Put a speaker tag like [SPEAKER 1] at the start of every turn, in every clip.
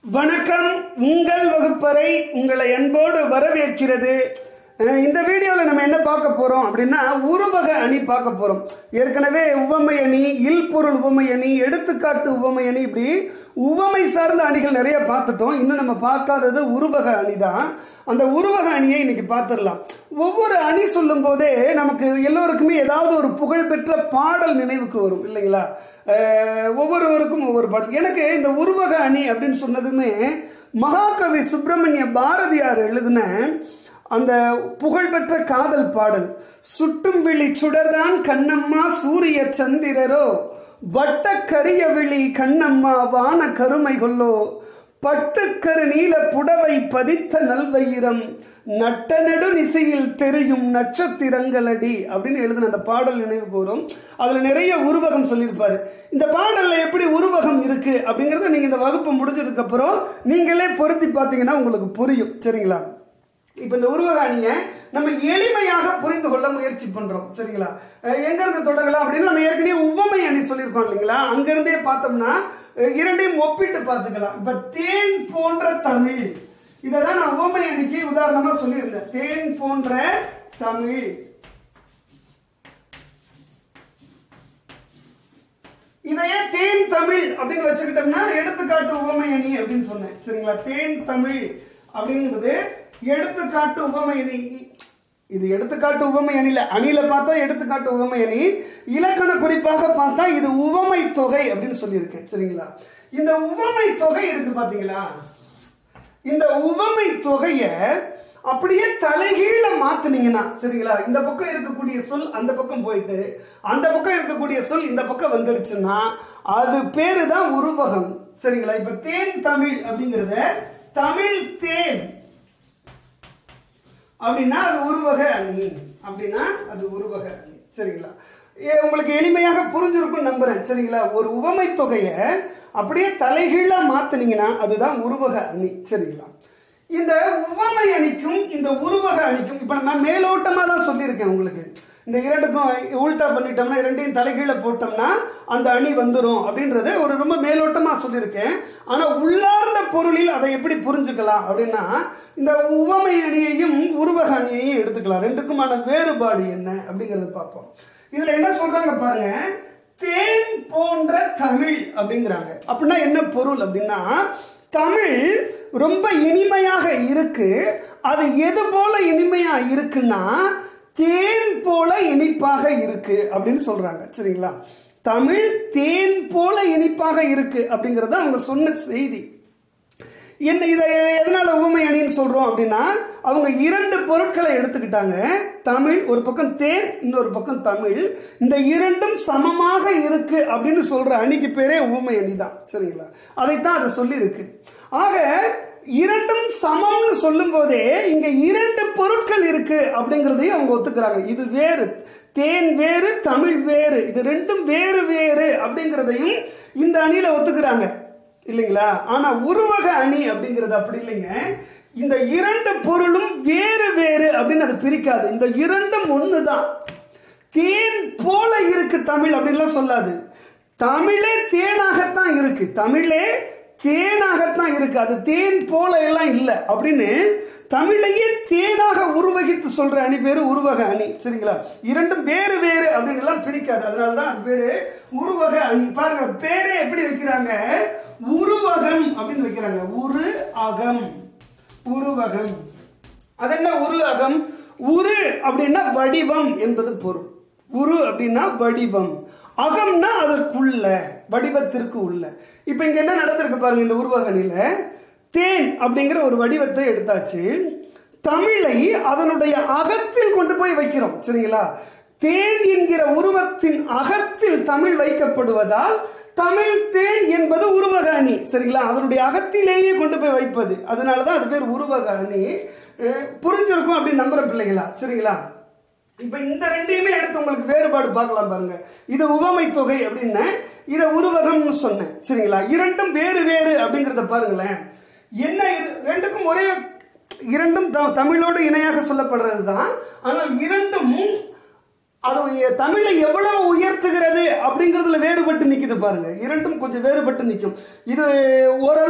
[SPEAKER 1] வணக்கம் உங்கள் வகுப்பறை உங்களை அன்போடு வரவேற்கிறது அஹ் இந்த வீடியோவில் நம்ம என்ன பார்க்க போகிறோம் அப்படின்னா உருவக அணி பார்க்க போகிறோம் ஏற்கனவே உவமை அணி இல்பொருள் உவமை அணி எடுத்துக்காட்டு உவமை அணி இப்படி உவமை சார்ந்த அணிகள் நிறைய பார்த்துட்டோம் இன்னும் நம்ம பார்க்காதது உருவக அணி தான் அந்த உருவக அணியை இன்னைக்கு பார்த்துடலாம் ஒவ்வொரு அணி சொல்லும் போதே நமக்கு எல்லோருக்குமே ஏதாவது ஒரு புகழ்பெற்ற பாடல் நினைவுக்கு வரும் இல்லைங்களா அஹ் ஒவ்வொருவருக்கும் ஒவ்வொரு பாடல் எனக்கு இந்த உருவக அணி அப்படின்னு சொன்னதுமே மகாகவி சுப்பிரமணிய பாரதியார் எழுதின அந்த புகழ்பெற்ற காதல் பாடல் சுட்டும் விழி சுடர்தான் கண்ணம்மா சூரிய சந்திரரோ வட்ட கரிய விழி கண்ணம்மா வான கருமை கொல்லோ பட்டுக்கரு நீல புடவை பதித்த நல்வயிரம் நட்ட நெடு நிசையில் தெரியும் நட்சத்திரங்களடி அப்படின்னு எழுதின அந்த பாடல் நினைவு கூறும் அதில் நிறைய உருவகம் சொல்லியிருப்பாரு இந்த பாடலில் எப்படி உருவகம் இருக்கு அப்படிங்கிறத நீங்கள் இந்த வகுப்பு முடிஞ்சதுக்கப்புறம் நீங்களே பொருத்தி பார்த்தீங்கன்னா உங்களுக்கு புரியும் சரிங்களா இப்போ இந்த உருவக அணியை நம்ம எளிமையாக புரிந்து கொள்ள முயற்சி பண்றோம் சரிங்களா அஹ் எங்க இருந்து தொடங்கலாம் அப்படின்னு நம்ம ஏற்கனவே உவமை அணி சொல்லியிருக்கோம் இல்லைங்களா அங்கிருந்தே பார்த்தோம்னா அஹ் இரண்டையும் ஒப்பிட்டு பார்த்துக்கலாம் இப்ப தேன் போன்ற தமிழ் இதை தான் நான் உவமை அணிக்கு உதாரணமா சொல்லியிருந்தேன் தேன் போன்ற தமிழ் இதையே தேன் தமிழ் அப்படின்னு வச்சுக்கிட்டோம்னா எடுத்துக்காட்டு உவமை அணி அப்படின்னு சொன்னேன் சரிங்களா தேன் தமிழ் அப்படிங்கிறது எடுத்துக்காட்டு உவமை அணி இது எடுத்துக்காட்டு உவமை அணில அணில பார்த்தா எடுத்துக்காட்டு உவமை அணி இலக்கண குறிப்பாக பார்த்தா இது உவமை தொகை அப்படின்னு சொல்லியிருக்கேன் சரிங்களா இந்த உவமை தொகை இருக்கு பாத்தீங்களா இந்த உவமை தொகையை அப்படியே தலைகீழ மாத்துனீங்கன்னா சரிங்களா இந்த பக்கம் இருக்கக்கூடிய சொல் அந்த பக்கம் போயிட்டு அந்த பக்கம் இருக்கக்கூடிய சொல் இந்த பக்கம் வந்துடுச்சுன்னா அது பேரு தான் உருவகம் சரிங்களா இப்ப தேன் தமிழ் அப்படிங்கறத தமிழ் தேன் அப்படின்னா அது உருவக அணி அப்படின்னா அது உருவக அணி சரிங்களா ஏ, உங்களுக்கு எளிமையாக புரிஞ்சிருக்கும் நம்புறேன் சரிங்களா ஒரு உவமை தொகையை அப்படியே தலைகீழா மாத்துனீங்கன்னா அதுதான் உருவக அணி சரிங்களா இந்த உவமை அணிக்கும் இந்த உருவக அணிக்கும் இப்போ நம்ம மேலோட்டமாக தான் சொல்லியிருக்கேன் உங்களுக்கு இந்த இரண்டுக்கும் உல்டா பண்ணிட்டோம்னா இரண்டையும் தலைகீழ போட்டோம்னா அந்த அணி வந்துடும் அப்படின்றத ஒரு ரொம்ப மேலோட்டமாக சொல்லியிருக்கேன் ஆனால் உள்ளார்ந்த பொருளில் அதை எப்படி புரிஞ்சுக்கலாம் அப்படின்னா இந்த உவமை அணியையும் உருவக அணியையும் எடுத்துக்கலாம் ரெண்டுக்குமான வேறுபாடு என்ன அப்படிங்கிறத பார்ப்போம் இதில் என்ன சொல்றாங்க பாருங்க தேன் போன்ற தமிழ் அப்படிங்கிறாங்க அப்படின்னா என்ன பொருள் அப்படின்னா தமிழ் ரொம்ப இனிமையாக இருக்கு அது எது போல இனிமையா இருக்குன்னா தேன் போல இனிப்பாக இருக்கு அப்படின்னு சொல்றாங்க சரிங்களா தமிழ் தேன் போல இனிப்பாக இருக்கு அப்படிங்கறது அவங்க சொன்ன செய்தி என்ன இதை எதனால உவமை அணின்னு சொல்றோம் அப்படின்னா அவங்க இரண்டு பொருட்களை எடுத்துக்கிட்டாங்க தமிழ் ஒரு பக்கம் தேன் இன்னொரு பக்கம் தமிழ் இந்த இரண்டும் சமமாக இருக்கு அப்படின்னு சொல்ற அணிக்கு பேரே உவமை அணி தான் சரிங்களா அதைத்தான் அது சொல்லியிருக்கு ஆக இரண்டும் சமம்னு சொல்லும் போதே இங்க இரண்டு பொருட்கள் இருக்கு அப்படிங்கிறதையும் அவங்க ஒத்துக்கிறாங்க இது வேறு தேன் வேறு தமிழ் வேறு இது ரெண்டும் வேறு வேறு அப்படிங்கிறதையும் இந்த அணியில ஒத்துக்கிறாங்க இல்லைங்களா ஆனா உருவக அணி அப்படிங்கிறது அப்படி இல்லைங்க இந்த இரண்டு பொருளும் வேறு வேறு அப்படின்னு அது பிரிக்காது இந்த இரண்டும் ஒண்ணுதான் தேன் போல இருக்கு தமிழ் அப்படின்லாம் சொல்லாது தமிழே தேனாகத்தான் இருக்கு தமிழே தேனாகத்தான் இருக்கு அது தேன் போல எல்லாம் இல்லை அப்படின்னு தமிழையே தேனாக உருவகித்து சொல்ற அணி பேரு உருவக அணி சரிங்களா இரண்டும் வேறு வேறு அப்படின்னு எல்லாம் பிரிக்காது அதனால தான் அது பேரு உருவக அணி பாருங்க பேரே எப்படி வைக்கிறாங்க உருவகம் அப்படின்னு வைக்கிறாங்க உரு அகம் உருவகம் அது என்ன உரு அகம் உரு அப்படின்னா வடிவம் என்பது பொருள் உரு அப்படின்னா வடிவம் அகம்னா அதற்குள்ள வடிவத்திற்கு உள்ள இப்போ இங்க என்ன நடந்திருக்கு பாருங்க இந்த உருவகனில தேன் அப்படிங்கிற ஒரு வடிவத்தை எடுத்தாச்சு தமிழை அதனுடைய அகத்தில் கொண்டு போய் வைக்கிறோம் சரிங்களா தேன் என்கிற உருவத்தின் அகத்தில் தமிழ் வைக்கப்படுவதால் தமிழ் தேன் என்பது உருவக அணி சரிங்களா அதனுடைய அகத்திலேயே கொண்டு போய் வைப்பது அதனால தான் அது பேர் உருவக அணி அஹ் புரிஞ்சிருக்கும் அப்படின்னு நம்புற பிள்ளைங்களா சரிங்களா இப்ப இந்த ரெண்டையுமே எடுத்து உங்களுக்கு வேறுபாடு பார்க்கலாம் பாருங்க இது உவமை தொகை அப்படின்னு இதை உருவகம்னு சொன்னேன் சரிங்களா இரண்டும் வேறு வேறு அப்படிங்கிறத பாருங்களேன் என்ன இது ரெண்டுக்கும் ஒரே இரண்டும் த- தமிழோடு இணையாக சொல்லப்படுறது தான் ஆனால் இரண்டும் அது எ- தமிழை எவ்வளவு உயர்த்துகிறது அப்படிங்கிறதுல வேறுபட்டு நிக்குது பாருங்க இரண்டும் கொஞ்சம் வேறுபட்டு நிற்கும் இது ஓரளவுக்கு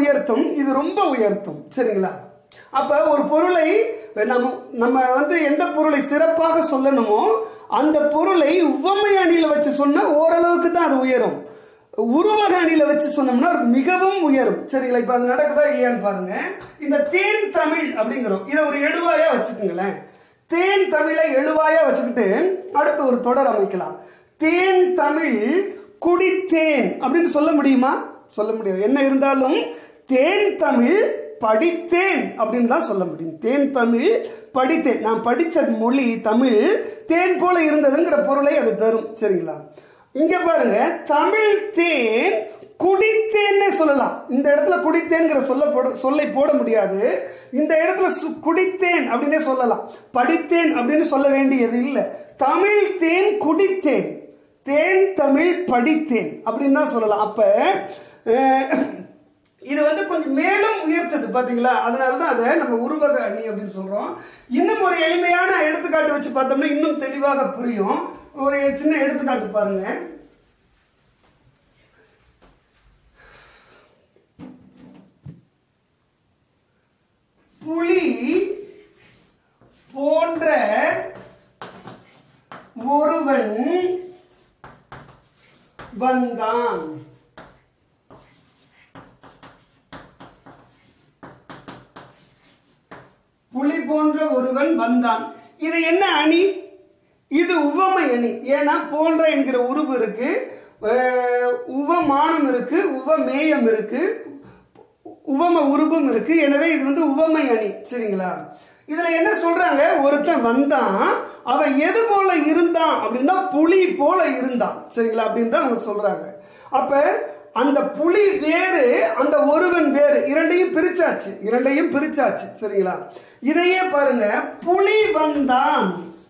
[SPEAKER 1] உயர்த்தும் இது ரொம்ப உயர்த்தும் சரிங்களா அப்ப ஒரு பொருளை நம்ம நம்ம வந்து எந்த பொருளை சிறப்பாக சொல்லணுமோ அந்த பொருளை உவமை அணியில வச்சு சொன்னா ஓரளவுக்கு தான் அது உயரும் உருவக அணியில வச்சு சொன்னோம்னா மிகவும் உயரும் சரிங்களா இப்ப அது நடக்குதா இல்லையான்னு பாருங்க இந்த தேன் தமிழ் அப்படிங்கிறோம் இதை ஒரு எழுவாயா வச்சுக்கோங்களேன் தேன் தமிழை எழுவாயா வச்சுக்கிட்டு அடுத்து ஒரு தொடர் அமைக்கலாம் தேன் தமிழ் குடித்தேன் அப்படின்னு சொல்ல முடியுமா சொல்ல முடியாது என்ன இருந்தாலும் தேன் தமிழ் படித்தேன் அப்படின்னு தான் சொல்ல முடியும் தேன் தமிழ் படித்தேன் நான் படித்த மொழி தமிழ் தேன் போல இருந்ததுங்கிற பொருளை அது தரும் சரிங்களா இங்க பாருங்க தமிழ் தேன் குடித்தேன்னு சொல்லலாம் இந்த இடத்துல குடித்தேன்கிற சொல்ல போட சொல்லை போட முடியாது இந்த இடத்துல சு- குடித்தேன் அப்படின்னே சொல்லலாம் படித்தேன் அப்படின்னு சொல்ல வேண்டியது இல்லை தமிழ் தேன் குடித்தேன் தேன் தமிழ் படித்தேன் அப்படின்னு தான் சொல்லலாம் அப்ப அஹ், இது வந்து கொஞ்சம் மேலும் உயர்த்தது பாத்தீங்களா அதனால தான் அதை நம்ம உருவக அணி அப்படின்னு சொல்றோம் இன்னும் ஒரு எளிமையான எடுத்துக்காட்டு வச்சு பார்த்தோம்னா இன்னும் தெளிவாக புரியும் ஒரு சின்ன எடுத்துக்காட்டு பாருங்க புலி போன்ற ஒருவன் வந்தான் புலி போன்ற ஒருவன் வந்தான் இது என்ன அணி இது உவமை அணி ஏன்னா போன்ற என்கிற உருவு இருக்கு அஹ், உவமானம் இருக்கு உவமேயம் இருக்கு உவம உருவம் இருக்கு எனவே இது வந்து உவமை அணி சரிங்களா இதுல என்ன சொல்றாங்க ஒருத்தன் வந்தான் அவன் எது போல இருந்தான் அப்படின்னா புலி போல இருந்தான் சரிங்களா அப்படின்னு தான் அவங்க சொல்றாங்க அப்ப அந்த புலி வேறு அந்த ஒருவன் வேறு இரண்டையும் பிரிச்சாச்சு இரண்டையும் பிரிச்சாச்சு சரிங்களா இதையே பாருங்க புலி வந்தான்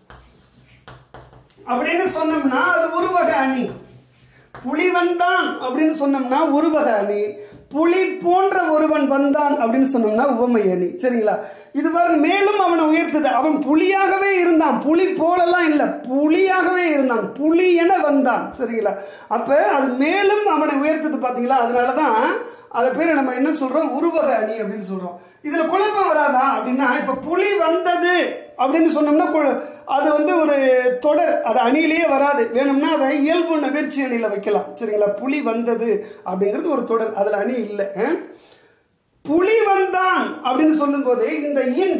[SPEAKER 1] அப்படின்னு சொன்னோம்னா அது உருவக அணி புலி வந்தான் அப்படின்னு சொன்னோம்னா உருவக அணி புலி போன்ற ஒருவன் வந்தான் அப்படின்னு சொன்னோம்னா உவமை அணி சரிங்களா இது பாருங்க மேலும் அவனை உயர்த்துது அவன் புலியாகவே இருந்தான் புலி போலலாம் இல்லை புலியாகவே இருந்தான் புலி என வந்தான் சரிங்களா அப்ப அது மேலும் அவனை உயர்த்துது பாத்தீங்களா அதனாலதான் அதை பேர் நம்ம என்ன சொல்றோம் உருவக அணி அப்படின்னு சொல்றோம் இதுல குழப்பம் வராதா அப்படின்னா இப்ப புலி வந்தது அப்படின்னு சொன்னோம்னா கு- அது வந்து ஒரு தொடர் அது அணியிலேயே வராது வேணும்னா அதை இயல்பு நகர்ச்சி அணியில வைக்கலாம் சரிங்களா புலி வந்தது அப்படிங்கிறது ஒரு தொடர் அதுல அணி இல்லை அஹ்? புலி வந்தான் அப்படின்னு சொல்லும்போது இந்த இன்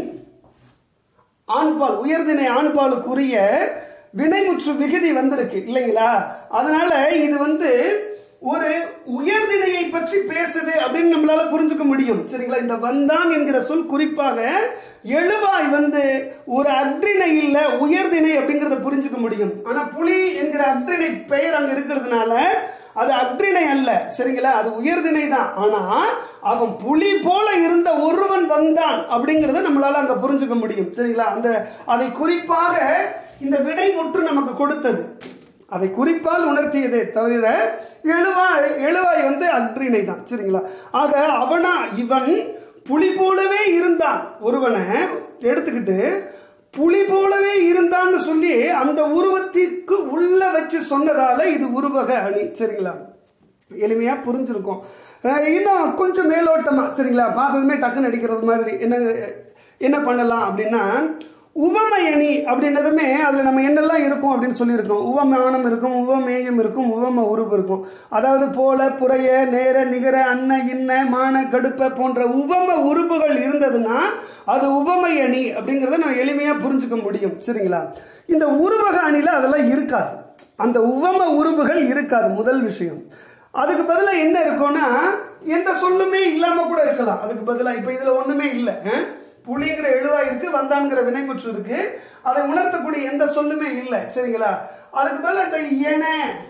[SPEAKER 1] ஆண்பால் உயர்திணை ஆண்பாலுக்குரிய வினைமுற்று விகுதி வந்திருக்கு இல்லைங்களா அதனால இது வந்து ஒரு உயர்திணையை பற்றி பேசுது அப்படின்னு நம்மளால புரிஞ்சுக்க முடியும் சரிங்களா இந்த வந்தான் என்கிற சொல் குறிப்பாக எழுவாய் வந்து ஒரு அக்ரிணை இல்ல உயர்திணை அப்படிங்கறத புரிஞ்சுக்க முடியும் ஆனா புலி என்கிற அக்ரிணை பெயர் அங்க இருக்கிறதுனால அது அக்ரிணை அல்ல சரிங்களா அது உயர்திணை தான் ஆனா அவன் புலி போல இருந்த ஒருவன் வந்தான் அப்படிங்கறத நம்மளால அங்க புரிஞ்சுக்க முடியும் சரிங்களா அந்த அதை குறிப்பாக இந்த விடை முற்று நமக்கு கொடுத்தது அதை குறிப்பால் உணர்த்தியதே தவிர எழுவாய் எழுவாய் வந்து அக்ரிணை தான் சரிங்களா ஆக அவனா இவன் புலி போலவே இருந்தான் ஒருவனை எடுத்துக்கிட்டு புலி போலவே இருந்தான்னு சொல்லி அந்த உருவத்திற்கு உள்ள வச்சு சொன்னதால இது உருவக அணி சரிங்களா எளிமையா புரிஞ்சிருக்கும் அஹ் இன்னும் கொஞ்சம் மேலோட்டமா சரிங்களா பார்த்ததுமே டக்குன்னு அடிக்கிறது மாதிரி என்னங்க என்ன பண்ணலாம் அப்படின்னா உவமை அணி அப்படின்னதுமே அதில் நம்ம என்னெல்லாம் இருக்கும் அப்படின்னு சொல்லியிருக்கோம் உவமானம் இருக்கும் உவமேயம் இருக்கும் உவம உருவு இருக்கும் அதாவது போல புறைய நேர நிகர அன்ன இன்ன மான கடுப்ப போன்ற உவம உருவுகள் இருந்ததுன்னா அது உவமை அணி அப்படிங்கிறத நம்ம எளிமையாக புரிஞ்சுக்க முடியும் சரிங்களா இந்த உருவக அணியில் அதெல்லாம் இருக்காது அந்த உவம உருவுகள் இருக்காது முதல் விஷயம் அதுக்கு பதிலாக என்ன இருக்கும்னா எந்த சொல்லுமே இல்லாமல் கூட இருக்கலாம் அதுக்கு பதிலாக இப்போ இதில் ஒன்றுமே இல்லை அஹ்? புலிங்கிற எழுவா இருக்கு வந்தான்கிற வினைமுற்று இருக்கு அதை உணர்த்தக்கூடிய எந்த சொல்லுமே இல்லை சரிங்களா அதுக்கு பதிலாக இந்த என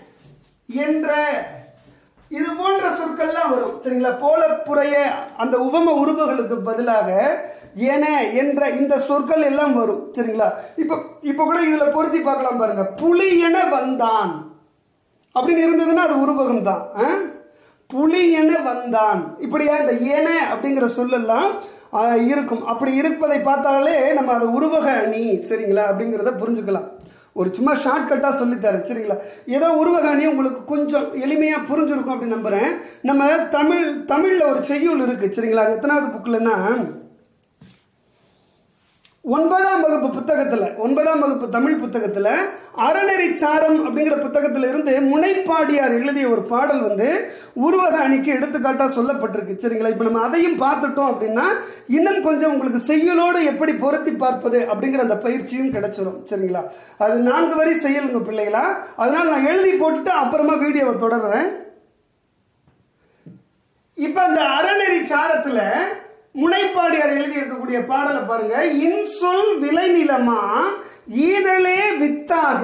[SPEAKER 1] என்ற இது போன்ற சொற்கள்லாம் வரும் சரிங்களா போல புறைய அந்த உவம உருவுகளுக்கு பதிலாக என என்ற இந்த சொற்கள் எல்லாம் வரும் சரிங்களா இப்போ இப்போ கூட இதுல பொருத்தி பார்க்கலாம் பாருங்க புலி என வந்தான் அப்படின்னு இருந்ததுன்னா அது உருவகம் தான் ஆ? புலி என வந்தான் இப்படியா இந்த ஏன அப்படிங்கிற சொல்லெல்லாம் ஆ, இருக்கும் அப்படி இருப்பதை பார்த்தாலே நம்ம அது உருவக அணி சரிங்களா அப்படிங்கிறத புரிஞ்சுக்கலாம் ஒரு சும்மா ஷார்ட்கட்டாக சொல்லித்தரேன் சரிங்களா ஏதோ உருவகாணி உங்களுக்கு கொஞ்சம் எளிமையாக புரிஞ்சிருக்கும் அப்படின்னு நம்புகிறேன் நம்ம தமிழ் தமிழில் ஒரு செய்யுள் இருக்குது சரிங்களா அது எத்தனாவது புக்கில்னா ஒன்பதாம் வகுப்பு புத்தகத்தில் ஒன்பதாம் வகுப்பு தமிழ் புத்தகத்தில் அறநெறி சாரம் அப்படிங்கிற புத்தகத்தில் இருந்து முனைப்பாடியார் எழுதிய ஒரு பாடல் வந்து உருவக அணிக்கு எடுத்துக்காட்டாக சொல்லப்பட்டிருக்கு சரிங்களா இப்போ நம்ம அதையும் பார்த்துட்டோம் அப்படின்னா இன்னும் கொஞ்சம் உங்களுக்கு செய்யலோடு எப்படி பொருத்தி பார்ப்பது அப்படிங்கிற அந்த பயிற்சியும் கிடைச்சிரும் சரிங்களா அது நான்கு வரி செய்யலுங்க பிள்ளைகளா அதனால் நான் எழுதி போட்டுட்டு அப்புறமா வீடியோவை தொடர்றேன் இப்போ அந்த அறநெறி சாரத்தில் முனைப்பாடியார் எழுதி இருக்கக்கூடிய பாடலை பாருங்க இன்சொல் விளைநிலமா ஈதலே வித்தாக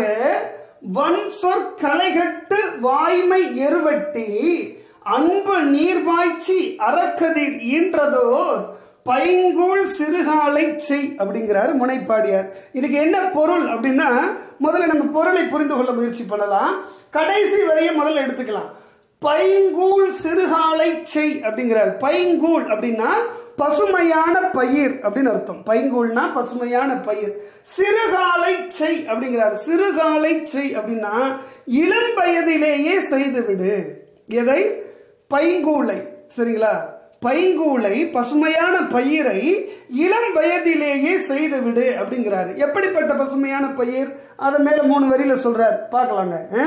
[SPEAKER 1] வன் சொற்களைகட்டு வாய்மை எருவட்டி அன்பு நீர்வாய்ச்சி அறக்கதிர் ஈன்றதோர் பைங்கூழ் சிறுகாலை செய் அப்படிங்கிறாரு முனைப்பாடியார் இதுக்கு என்ன பொருள் அப்படின்னா முதல்ல நம்ம பொருளை புரிந்து கொள்ள முயற்சி பண்ணலாம் கடைசி வரையை முதல்ல எடுத்துக்கலாம் பைங்கூழ் சிறுகாலை செய் அப்படிங்கிறார் பைங்கூழ் அப்படின்னா பசுமையான பயிர் அப்படின்னு அர்த்தம் பைங்கூழ்னா பசுமையான பயிர் சிறுகாலை செய் அப்படிங்கிறார் சிறுகாலை செய் அப்படின்னா இளம் வயதிலேயே செய்துவிடு எதை பைங்கூளை சரிங்களா பைங்கூளை பசுமையான பயிரை இளம் வயதிலேயே செய்துவிடு அப்படிங்கிறாரு எப்படிப்பட்ட பசுமையான பயிர் அதை மேல மூணு வரியில சொல்றார் பார்க்கலாங்க ஆ?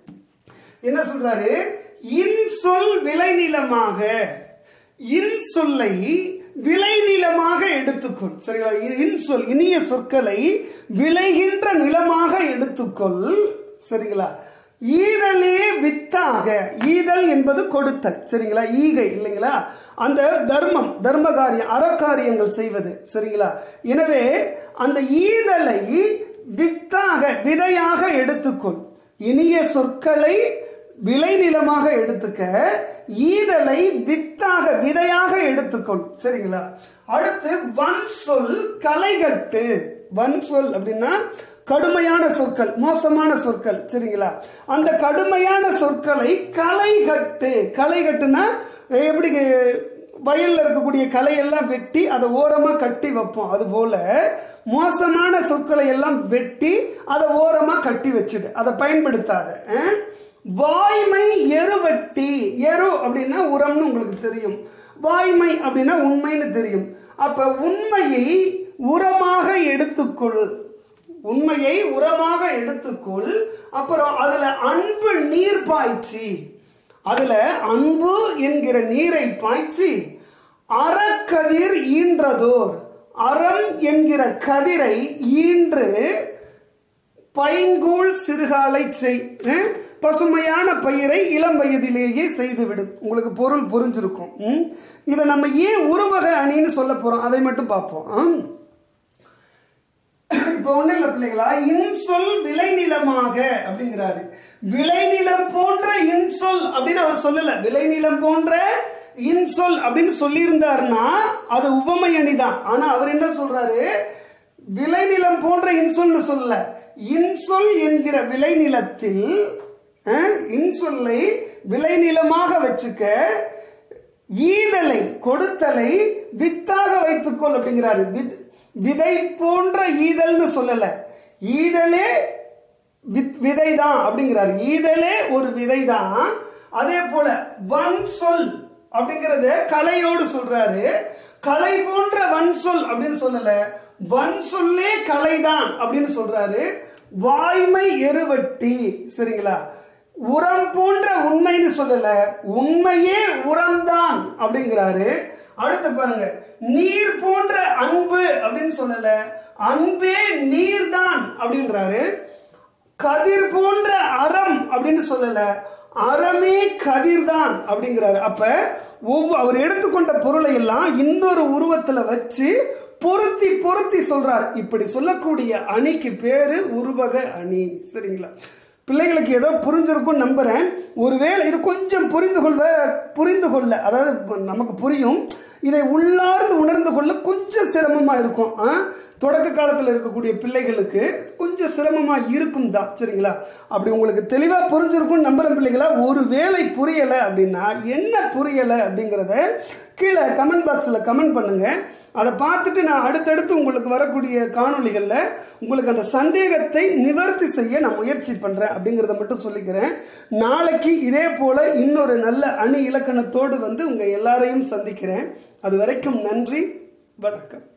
[SPEAKER 1] என்ன சொல்றாரு இன்சொல் விளைநிலமாக இன்சொல்லை விளைநிலமாக எடுத்துக்கொள் சரிங்களா இன்சொல் இனிய சொற்களை விளைகின்ற நிலமாக எடுத்துக்கொள் சரிங்களா ஈதலே வித்தாக ஈதல் என்பது கொடுத்தல் சரிங்களா ஈகை இல்லைங்களா அந்த தர்மம் தர்ம காரியம் அறக்காரியங்கள் செய்வது சரிங்களா எனவே அந்த ஈதலை வித்தாக விதையாக எடுத்துக்கொள் இனிய சொற்களை விளைநிலமாக எடுத்துக்க ஈதலை வித்தாக விதையாக எடுத்துக்கொள் சரிங்களா அடுத்து வன் சொல் கலைகட்டு வன் சொல் அப்படின்னா கடுமையான சொற்கள் மோசமான சொற்கள் சரிங்களா அந்த கடுமையான சொற்களை களைகட்டு களைகட்டுனா எப்படி வயல்ல இருக்கக்கூடிய களையெல்லாம் வெட்டி அதை ஓரமா கட்டி வைப்போம் அது போல மோசமான சொற்களை எல்லாம் வெட்டி அதை ஓரமா கட்டி வச்சுடு அதை பயன்படுத்தாத அஹ்? வாய்மை எருவட்டி எரு அப்படின்னா உரம்னு உங்களுக்கு தெரியும் வாய்மை அப்படின்னா உண்மைன்னு தெரியும் அப்ப உண்மையை உரமாக எடுத்துக்கொள் உண்மையை உரமாக எடுத்துக்கொள் அப்புறம் அதுல அன்பு நீர் பாய்ச்சி அதுல அன்பு என்கிற நீரை பாய்ச்சி அறக்கதிர் ஈன்றதோர் அறம் என்கிற கதிரை ஈன்று பைங்கூழ் சிறுகாலை செய் அஹ்? பசுமையான பயிரை இளம் வயதிலேயே செய்துவிடும் உங்களுக்கு பொருள் புரிஞ்சிருக்கும் ம்? இதை நம்ம ஏன் உருவக அணின்னு சொல்ல போறோம் அதை மட்டும் பார்ப்போம் ஆம்? இப்போ ஒண்ணு இல்ல பிள்ளைகளா இன்சொல் விளைநிலமாக அப்படிங்கிறாரு விளைநிலம் போன்ற இன்சொல் அப்படின்னு அவர் சொல்லல விளைநிலம் போன்ற இன்சொல் அப்படின்னு சொல்லியிருந்தாருன்னா அது உவமை அணிதான் ஆனா அவர் என்ன சொல்றாரு விளைநிலம் போன்ற இன்சொல்னு சொல்லல இன்சொல் என்கிற விளைநிலத்தில் அஹ், இன்சொல்லை விளைநிலமாக வச்சுக்க ஈதலை கொடுத்தலை வித்தாக வைத்துக்கொள் அப்படிங்கிறாரு வித்- விதை போன்ற ஈதல்னு சொல்லல ஈதலே வித் விதை தான் அப்படிங்கிறாரு ஈதலே ஒரு விதை தான் அதே போல வன் சொல் அப்படிங்கறத கலையோடு சொல்றாரு கலை போன்ற வன் சொல் அப்படின்னு சொல்லல வன் சொல்லே கலைதான் அப்படின்னு சொல்றாரு வாய்மை எருவட்டி சரிங்களா உரம் போன்ற உண்மைன்னு சொல்லல உண்மையே உரம்தான் அப்படிங்கிறாரு அடுத்து பாருங்க நீர் போன்ற அன்பு அப்படின்னு சொல்லல அன்பே நீர்தான் அப்படின்றாரு கதிர் போன்ற அறம் அப்படின்னு சொல்லல அறமே கதிர்தான் அப்படிங்கிறாரு அப்ப ஒவ்வொரு அவர் எடுத்துக்கொண்ட பொருளை எல்லாம் இன்னொரு உருவத்துல வச்சு பொருத்தி பொருத்தி சொல்றார் இப்படி சொல்லக்கூடிய அணிக்கு பேரு உருவக அணி சரிங்களா பிள்ளைகளுக்கு ஏதோ புரிஞ்சிருக்கும் நம்புறேன் ஒருவேளை இது கொஞ்சம் புரிந்து கொள்வ புரிந்து கொள்ள அதாவது இப்ப நமக்கு புரியும் இதை உள்ளார்ந்து உணர்ந்து கொள்ள கொஞ்சம் சிரமமா இருக்கும் ஆ? தொடக்க காலத்தில் இருக்கக்கூடிய பிள்ளைகளுக்கு கொஞ்சம் சிரமமா இருக்கும் தான் சரிங்களா அப்படி உங்களுக்கு தெளிவா புரிஞ்சிருக்கும் நம்புறேன் பிள்ளைகளா ஒரு வேளை புரியலை அப்படின்னா என்ன புரியலை அப்படிங்கிறத கீழே கமெண்ட் பாக்ஸில் கமெண்ட் பண்ணுங்கள் அதை பார்த்துட்டு நான் அடுத்தடுத்து உங்களுக்கு வரக்கூடிய காணொளிகளில் உங்களுக்கு அந்த சந்தேகத்தை நிவர்த்தி செய்ய நான் முயற்சி பண்ணுறேன் அப்படிங்கிறத மட்டும் சொல்லிக்கிறேன் நாளைக்கு இதே போல் இன்னொரு நல்ல அணி இலக்கணத்தோடு வந்து உங்கள் எல்லாரையும் சந்திக்கிறேன் அது வரைக்கும் நன்றி வணக்கம்